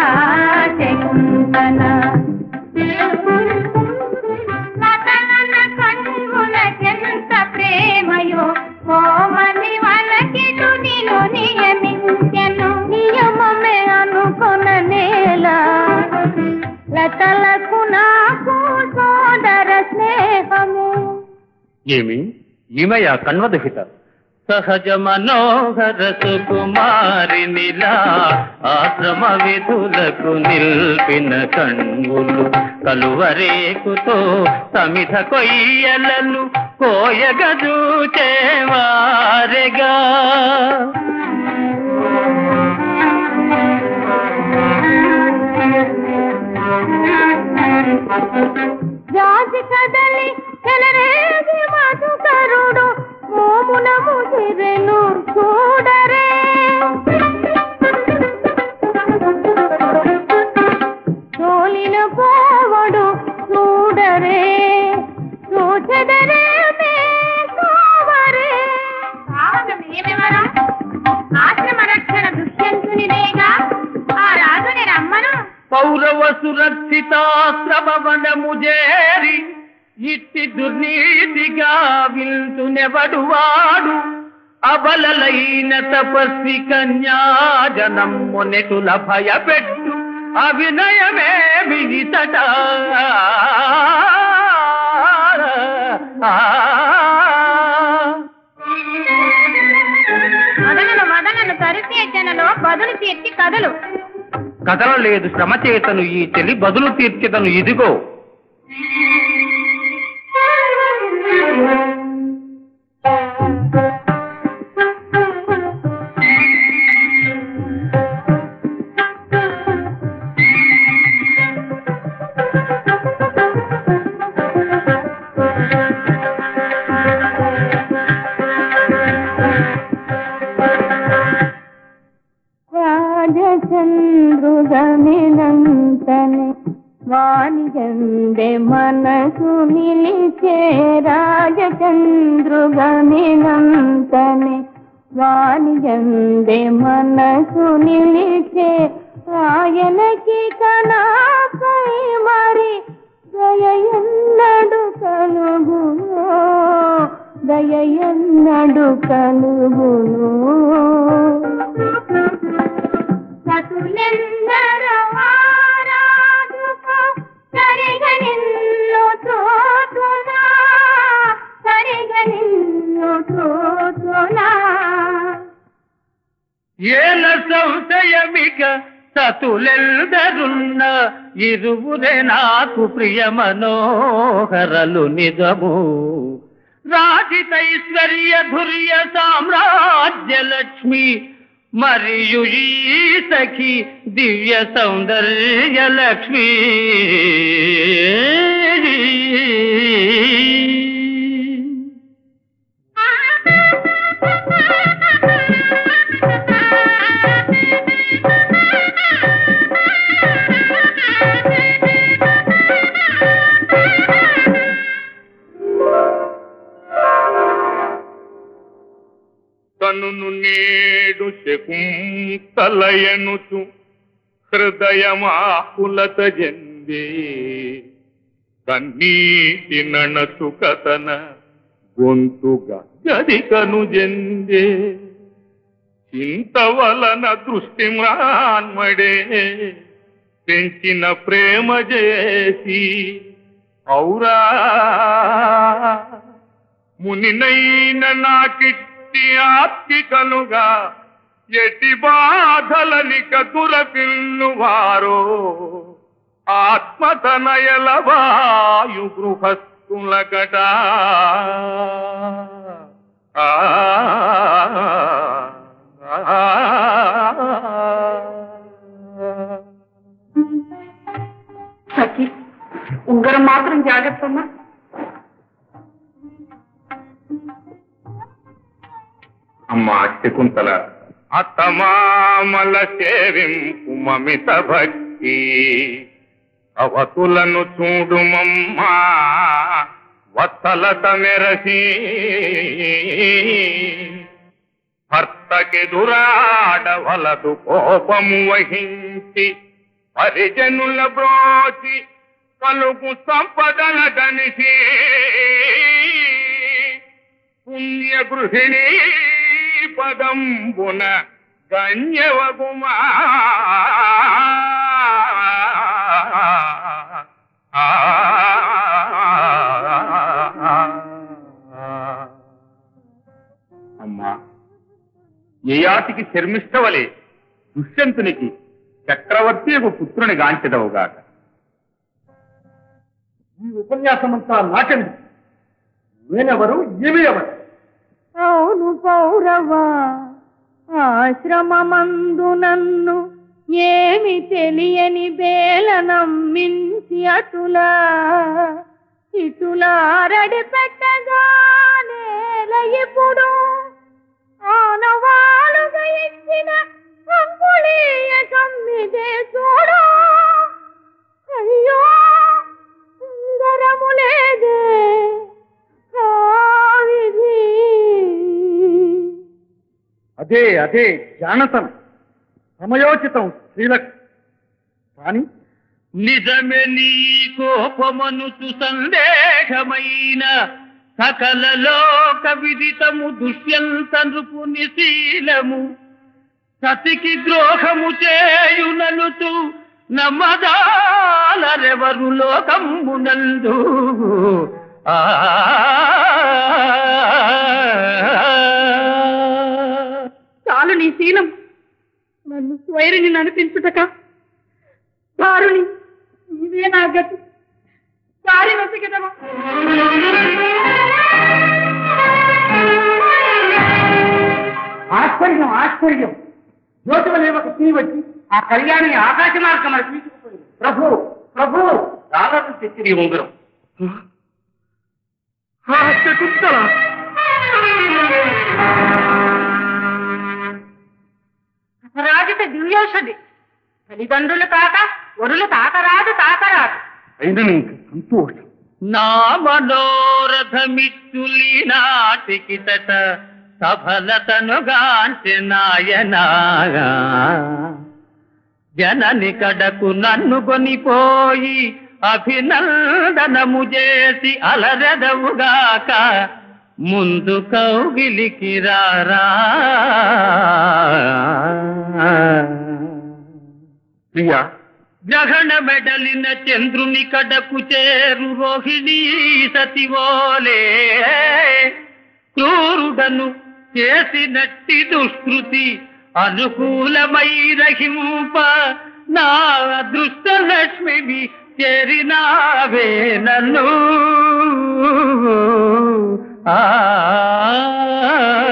శకుంతల మదన కన్నులకెంత ప్రేమయో కోమని వలకిటు నిను నియమించెను నియమమే అనుకొన నేల లతలకు నాకు సోదర స్నేహము ఏమి ఈమెయ కన్వదహిత సహజ మనోహర సుకుమారినిలా ఆశ్రమ విధులకు నిల్పిన కణ్వులు కలువరేకుతో సమిధ కొయ్యలను కోయగదూచేవారెగా జాతి కదలి చెలరేగి మధుకరుడు మోమున ముదిరెను చూడరే తోలిన పోవడు చూడరే చూచెదరే మే కోవరే ఆశ్రమ రక్షణ దుష్యంతునిదేగా ఆ రాజుని రమ్మను పౌరవ సురక్షితాశ్రమవనము చేరి ఇట్టి దుర్నీతిగా విల్తునెవడు వాడు అబలలైన తపస్వి కన్యాజనం మొనెటుల భయపెట్టు అవినయమే విగితట మదనను మదనను కరుచేచనలో బదులు తీర్చి కదలు కదలలేదు శ్రమ చేతను ఈ చెలి బదులు తీర్చెదను ఇదిగో రాజచంద్రుగమినంతనే వాణిజందే మనసు నిలిచే రాజచంద్రుగమినంతనే వాణిజందే మనసు నిలిచే ఆయనకి కనాపై మరి దయయన్నడు కలుగును దయయన్నడు కలుగును సతులెందరూ ఆరాధుకో సరిగ నిన్ను చూతునా సరిగ నిన్ను చూతునా ఏల సంశయమిక సతులెల్దరున్న ఇరువురే నాకు ప్రియ మనోహరలు నిజము రాజితైశ్వర్య ధుర్య సామ్రాజ్య లక్ష్మి మరియు ఈ సఖి దివ్య సౌందర్య లక్ష్మి తనును నేడు శకుంతలయనుచు హృదయమాకులత జందే కన్నీటి నణచు కథన గొంతుగా గదికను జందే చింత వలన దృష్టి మ్రాన్మడే పెంచిన ప్రేమ చేసి ఔరా మునినైన నాకిట్టి ఆత్మికలుగా ఎటి బాధలనిక దురపిల్లు వారో ఆత్మతనయల వాయు గృహస్థులకట ఆ, ఆ, సఖి ఉంగరం మాత్రం జాగ్రత్తమ్మా అమ్మా శకుంతల అత్తమామల సేవింపు మమిత భక్తి అవతులను చూడుమమ్మా వత్సలత మెరసి భర్తకి దురాడవలదు కోపము వహించి పరిజనుల బ్రోచి కలుగు సంపదల గనిసి పుణ్య గృహిణి పదంబున గణ్యవగుమా అమ్మా యయాతికి శర్మిష్టవలే దుష్యంతునికి చక్రవర్తి ఒక పుత్రుని గాంచెదవుగాక ఈ ఉపన్యాసమంతా నాకండి నేనెవరు ఇవి ఎవరు అవును పౌరవ ఆశ్రమమందు నన్ను ఏమి తెలియని బేల నమ్మించి అటులా ఇటులారడి పెట్టగా నేల ఇప్పుడు ఆనవాలుగా ఇచ్చిన అంగుళీయ కమ్మిదే చూడు అయ్యో సుందరము లేదే కావిది అదే అదే జానతనం సమయోచితం శ్రీలక్ కానీ నిజమే నీ కోపమనుచు సందేహమైన సకల లోక విదితము దుష్యంత నృపుని శీలము సతికి ద్రోహము చేయుననుతూ నమ్మదాలరెవరు లోకమునందు ఆ చాలు నీ శీలం నన్ను స్వైరిని నడిపించుటక దారుని నీవే నా గతి దారి నొసిగదవా ఆశ్చర్యం ఆశ్చర్యం జ్యోతివలేవకు తీ వచ్చి ఆ కళ్యాణి ఆకాశ మార్గం తీసుకుపోయింది ప్రభు ప్రభు రాగకు తెచ్చి నీ ఉంగరం శకుంతల అపరాజిత దివ్యౌషధి తల్లిదండ్రులు కాక ఒరులు తాకరాదు తాకరాదు అయిన నీకు సంతోషం నా మనోరథమిచ్చులి నాటికి తట సఫలతనుగాంచె నాయనా జనని కడకు నన్ను కొనిపోయి అభినందనము చేసి అలరెదవుగాక ముందు కౌగిలికి రారా ప్రియా గ్రహణ మెడలిన చంద్రుని కడకు చేరు రోహిణీ సతివోలే క్రూరుడను చేసినట్టి దుష్కృతి అనుకూలమై రహింప నా అదృష్ట లక్ష్మివి చేరినావే నన్ను ఆ